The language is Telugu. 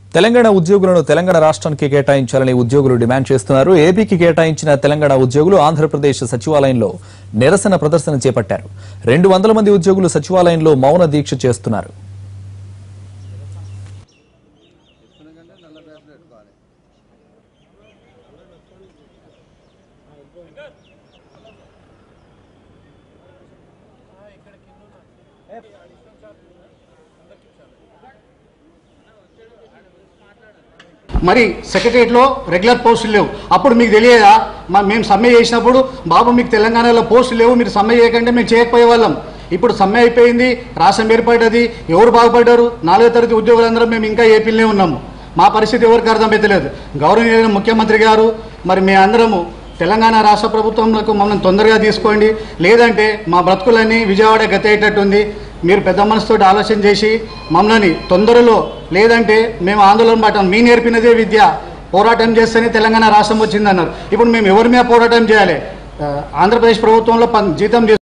తెలంగాణ ఉద్యోగులను తెలంగాణ రాష్ట్రానికి కేటాయించాలని ఉద్యోగులు డిమాండ్ చేస్తున్నారు ఏపీకి కేటాయించిన తెలంగాణ ఉద్యోగులు ఆంధ్రప్రదేశ్ సచివాలయంలో నిరసన ప్రదర్శన చేపట్టారు రెండు వందల మంది ఉద్యోగులు సచివాలయంలో మౌన దీక్ష చేస్తున్నారు మరి సెక్రటరియట్లో రెగ్యులర్ పోస్టులు లేవు అప్పుడు మీకు తెలియదా మా మేము సమ్మె చేసినప్పుడు బాబు మీకు తెలంగాణలో పోస్టులు లేవు మీరు సమ్మె చేయకంటే మేము చేయకపోయే వాళ్ళం ఇప్పుడు సమ్మె అయిపోయింది రాష్ట్రం ఏర్పడ్డది ఎవరు బాగుపడ్డారు నాలుగో తరగతి ఉద్యోగులందరం మేము ఇంకా ఏపీలోనే ఉన్నాము మా పరిస్థితి ఎవరికి అర్థమైతలేదు గౌరవనీయులైన ముఖ్యమంత్రి గారు మరి మీ అందరము తెలంగాణ రాష్ట్ర ప్రభుత్వంలో మమ్మల్ని తొందరగా తీసుకోండి లేదంటే మా బ్రతుకులన్నీ విజయవాడ గతేటట్టుంది మీరు పెద్ద మనసుతో ఆలోచన చేసి మమ్మల్ని తొందరలో లేదంటే మేము ఆందోళన పట్టాం మీ నేర్పినదే విద్య పోరాటం చేస్తేనే తెలంగాణ రాష్ట్రం వచ్చిందన్నారు ఇప్పుడు మేము ఎవరి మీద పోరాటం చేయాలి ఆ, ఆంధ్రప్రదేశ్ ప్రభుత్వంలో పన్- జీతం